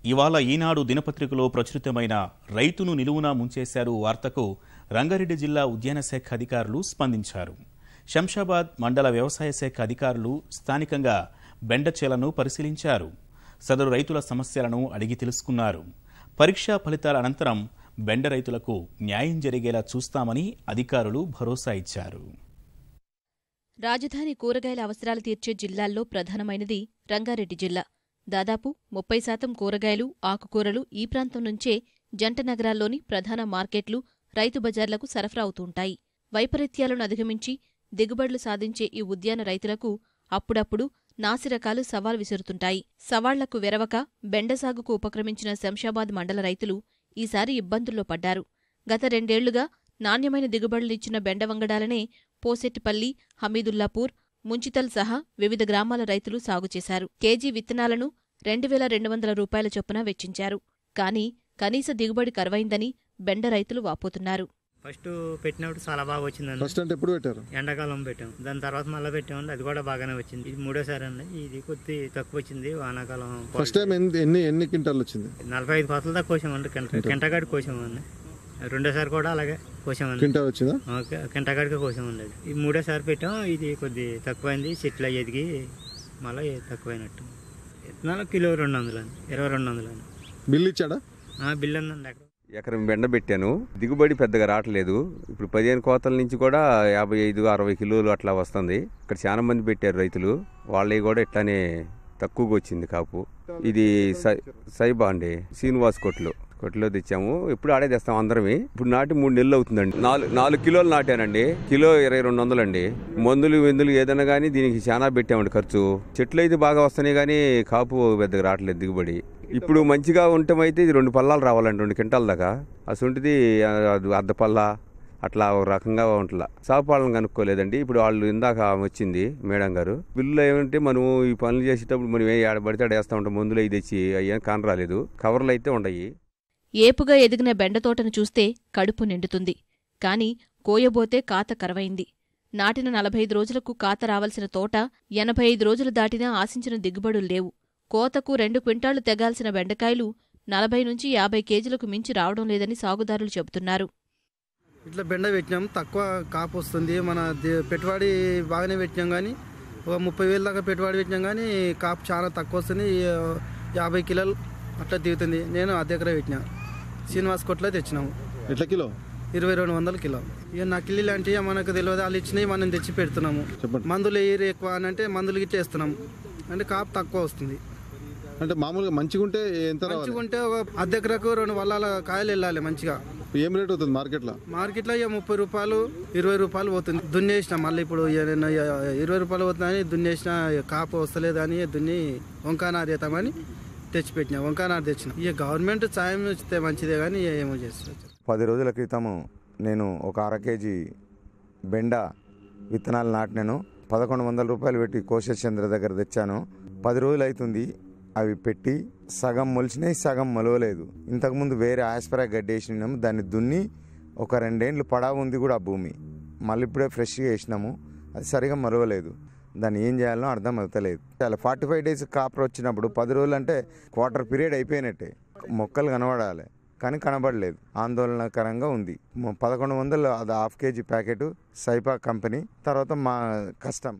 ఇవాళ ఈనాడు దినపత్రికలో ప్రచురితమైన రైతును నిలువునా ముంచేశారు వార్తకు రంగారెడ్డి జిల్లా ఉద్యాన శాఖ అధికారులు స్పందించారు శంషాబాద్ మండల వ్యవసాయ శాఖ అధికారులు స్థానికంగా బెండచేలను పరిశీలించారు సదరు రైతుల సమస్యలను అడిగి తెలుసుకున్నారు పరీక్షా ఫలితాల అనంతరం బెండ రైతులకు న్యాయం జరిగేలా చూస్తామని అధికారులు భరోసా ఇచ్చారు రాజధాని కూరగాయల అవసరాలు తీర్చే జిల్లాల్లో ప్రధానమైనది రంగారెడ్డి జిల్లా దాదాపు ముప్పై శాతం కూరగాయలు ఆకుకూరలు ఈ ప్రాంతం నుంచే జంట నగరాల్లోని ప్రధాన మార్కెట్లు రైతు బజార్లకు సరఫరా అవుతుంటాయి వైపరీత్యాలను అధిగమించి దిగుబడులు సాధించే ఈ ఉద్యాన రైతులకు అప్పుడప్పుడు నాసిరకాలు సవాల్ విసురుతుంటాయి సవాళ్లకు వెరవక బెండసాగుకు ఉపక్రమించిన శంషాబాద్ మండల రైతులు ఈసారి ఇబ్బందుల్లో పడ్డారు గత రెండేళ్లుగా నాణ్యమైన దిగుబడులిచ్చిన బెండవంగడాలనే పోసెట్టిపల్లి హమీదుల్లాపూర్ ముంచితల్ సహా వివిధ గ్రామాల రైతులు సాగు చేశారు కేజీ విత్తనాలను రెండు వేల రెండు వందల రూపాయల చొప్పున వెచ్చించారు కానీ కనీస దిగుబడి కరువైందని బెండ రైతులు వాపోతున్నారు ఫస్ట్ పెట్టినప్పుడు చాలా బాగా వచ్చిందండి ఫస్ట్ అంటే ఎప్పుడు పెట్టారు ఎండాకాలం పెట్టాం దాని తర్వాత మళ్ళీ పెట్టామండి అది కూడా బాగానే వచ్చింది ఇది మూడోసారి అండి ఇది కొద్ది తక్కువ వచ్చింది వానాకాలం ఫస్ట్ టైం ఎన్ని ఎన్ని ఎన్ని క్వింటాలు వచ్చింది నలభై ఐదు పసలు దాకా కోసామండి కింట కింటగాడి కోసామండి రెండోసారి కూడా అలాగే కోసామండి క్వింటాల్ వచ్చిందా ఓకే, కింటగాడికి కోసామండి అది ఈ మూడోసారి పెట్టాం ఇది కొద్ది తక్కువైంది చెట్లు అవి ఎదిగి మళ్ళీ తక్కువైనట్టు విత్తనాలు కిలో రెండు వందలు అండి ఇరవై రెండు వందలు అండి బిల్ ఇచ్చాడా ఆ, బిల్ ఉందండి అక్కడ ఎకరం బెండ పెట్టాను దిగుబడి పెద్దగా రావట్లేదు ఇప్పుడు పదిహేను కోతల నుంచి కూడా యాభై ఐదు అరవై కిలోలు అట్లా వస్తుంది ఇక్కడ చాలా మంది పెట్టారు రైతులు వాళ్ళవి కూడా ఇట్లానే తక్కువగా వచ్చింది కాపు ఇది సై సైబా అండి శ్రీనివాస్ కొట్లు కొట్లో తెచ్చాము ఎప్పుడు ఆడే తెస్తాం అందరమే ఇప్పుడు నాటి మూడు నెలలు అవుతుందండి నాలుగు నాలుగు కిలోలు నాటానండి కిలో ఇరవై రెండు వందలు అండి మందులు వెందులు ఏదైనా కానీ దీనికి చాలా పెట్టామండి ఖర్చు చెట్లు అయితే బాగా వస్తున్నాయి కానీ కాపు పెద్దగా రావట్లేదు దిగుబడి ఇప్పుడు మంచిగా ఉండటమైతే ఇది రెండు పల్లాలు రావాలండి రెండు క్వింటాల దాకా అసొంటిది ఆ, అది అర్ధ పల్లా అట్లా ఒక రకంగా ఉంటలా సాపాలను కనుక్కోలేదండి ఇప్పుడు వాళ్ళు ఇందాక ఆమె వచ్చింది మేడం గారు బిల్లులో ఏమంటే మనం ఈ పనులు చేసేటప్పుడు మనం ఏ ఆడబడితే ఆడ వేస్తూ ఉంటాం మందులు అవి తెచ్చి అయ్యా కానరాలేదు కవర్లు అయితే ఉండయి ఏపుగా ఎదిగిన బెండతోటను చూస్తే కడుపు నిండుతుంది కాని కోయబోతే కాత కరవైంది నాటిన నలభై ఐదు రోజులకు కాత రావలసిన తోట ఎనభై ఐదు రోజులు దాటినా ఆశించిన దిగుబడులు లేవు కోతకు రెండు క్వింటాళ్లు తెగాల్సిన బెండకాయలు నలభై నుంచి యాభై కేజీలకు మించి రావడం లేదని సాగుదారులు చెబుతున్నారు ఇట్లా బెండ పెట్టినాం తక్కువ కాపు వస్తుంది మన ది- పెట్టుబడి బాగానే పెట్టినాం కానీ ఒక ముప్పై వేల దాకా పెట్టుబడి పెట్టినాం కానీ కాపు చాలా తక్కువ వస్తుంది ఈ, యాభై కిలోలు అట్లా దిగుతుంది నేను అర్ధ ఎకరా పెట్టినా శ్రీనివాస్ కొట్లో తెచ్చినాము ఎట్లా కిలో ఇరవై రెండు వందల కిలో ఇక నకిలీ లాంటివి మనకు తెలియదు వాళ్ళు ఇచ్చినవి మనం తెచ్చి పెడుతున్నాము చెప్పండి. మందులు ఏరు ఎక్కువ అని అంటే మందులు గిట్ల వేస్తున్నాం అంటే కాపు తక్కువ వస్తుంది అంటే మామూలుగా మంచిగా ఉంటే ఎంత రావాలి మంచిగా ఉంటే ఒక అర్ధ ఎకరకు రెండు వల్లాల కాయలు వెళ్ళాలి మంచిగా ఏం రేట్ అవుతుంది మార్కెట్లో మార్కెట్లో ఇక ముప్పై రూపాయలు ఇరవై రూపాయలు పోతుంది దున్నేసిన మళ్ళీ ఇప్పుడు ఇక నేను ఇక ఇరవై రూపాయలు పోతుందని దున్నేసిన ఇక కాపు వస్తలేదని దున్ని వంకానారు చేద్దామని తెచ్చిపెట్టిన వంకానారు తెచ్చిన ఇక గవర్నమెంట్ సాయం ఇస్తే మంచిదే కానీ ఇక ఏమో చేస్తారు పది రోజుల క్రితము నేను ఒక అర కేజీ బెండ విత్తనాలు నాటినాను పదకొండు వందల రూపాయలు పెట్టి కోశచంద్ర దగ్గర తెచ్చాను పది రోజులు అవుతుంది అవి పెట్టి సగం మొలిచినాయి సగం మొలవలేదు ఇంతకుముందు వేరే ఆస్పరా గడ్డి వేసినాము దాన్ని దున్ని ఒక రెండేండ్లు పడావు ఉంది కూడా ఆ భూమి మళ్ళీ ఇప్పుడే ఫ్రెష్గా వేసినాము అది సరిగా మొలవలేదు దాన్ని ఏం చేయాలో అర్థం అవుతలేదు చాలా ఫార్టీ ఫైవ్ డేస్ కాపర్ వచ్చినప్పుడు పది రోజులు అంటే క్వార్టర్ పీరియడ్ అయిపోయినట్టే మొక్కలు కనబడాలి కానీ కనబడలేదు ఆందోళనకరంగా ఉంది మ- పదకొండు వందలు అది హాఫ్ కేజీ ప్యాకెట్ సైపా కంపెనీ తర్వాత మా కష్టం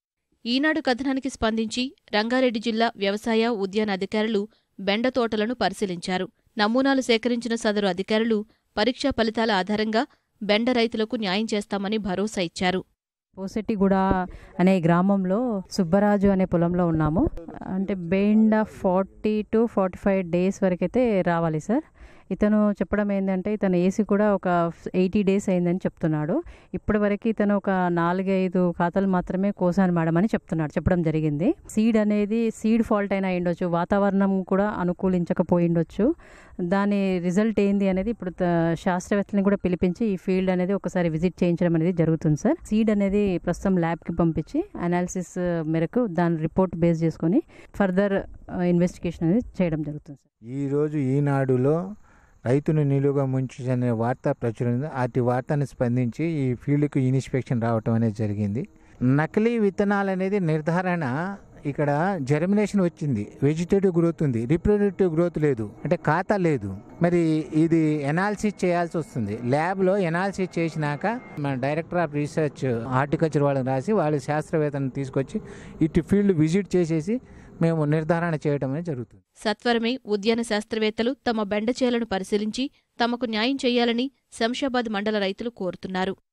ఈనాడు కథనానికి స్పందించి రంగారెడ్డి జిల్లా వ్యవసాయ ఉద్యాన అధికారులు బెండ తోటలను పరిశీలించారు నమూనాలు సేకరించిన సదరు అధికారులు పరీక్షా ఫలితాల ఆధారంగా బెండ రైతులకు న్యాయం చేస్తామని భరోసా ఇచ్చారు పోసెట్టిగూడ అనే గ్రామంలో సుబ్బరాజు అనే పొలంలో ఉన్నాము అంటే బెండ forty to forty five days వరకైతే రావాలి సార్ ఇతను చెప్పడం ఏంటంటే ఇతను ఏసీ కూడా ఒక ఎయిటీ డేస్ అయిందని చెప్తున్నాడు ఇప్పటి వరకు ఇతను ఒక నాలుగైదు ఖాతాలు మాత్రమే కోసాను మేడం అని చెప్తున్నాడు చెప్పడం జరిగింది సీడ్ అనేది సీడ్ ఫాల్ట్ అయినా అయిండొచ్చు వాతావరణం కూడా అనుకూలించకపోయిండొచ్చు దాని రిజల్ట్ ఏంది అనేది ఇప్పుడు త- శాస్త్రవేత్తలను కూడా పిలిపించి ఈ ఫీల్డ్ అనేది ఒకసారి విజిట్ చేయించడం అనేది జరుగుతుంది సార్ సీడ్ అనేది ప్రస్తుతం ల్యాబ్కి పంపించి అనాలిసిస్ మేరకు దాని రిపోర్ట్ బేస్ చేసుకొని ఫర్దర్ ఇన్వెస్టిగేషన్ అనేది చేయడం జరుగుతుంది సార్ ఈరోజు ఈనాడులో రైతును నిలువుగా ముంచి అనే వార్త ప్రచురింది అటు వార్తను స్పందించి ఈ ఫీల్డ్కు ఇన్స్పెక్షన్ రావటం అనేది జరిగింది నకిలీ విత్తనాలు అనేది నిర్ధారణ ఇక్కడ జర్మినేషన్ వచ్చింది వెజిటేటివ్ గ్రోత్ ఉంది రిప్రొడక్టివ్ గ్రోత్ లేదు అంటే ఖాతా లేదు మరి ఇది ఎనాలిసిస్ చేయాల్సి వస్తుంది ల్యాబ్లో ఎనాలిసిస్ చేసినాక మన డైరెక్టర్ ఆఫ్ రీసెర్చ్ హార్టికల్చర్ వాళ్ళని రాసి వాళ్ళ శాస్త్రవేత్తను తీసుకొచ్చి ఇటు ఫీల్డ్ విజిట్ చేసేసి మేము నిర్ధారణ చేయడం అనేది జరుగుతుంది సత్వరమే ఉద్యాన శాస్త్రవేత్తలు తమ బెండ చేలను పరిశీలించి తమకు న్యాయం చేయాలని శంషాబాద్ మండల రైతులు కోరుతున్నారు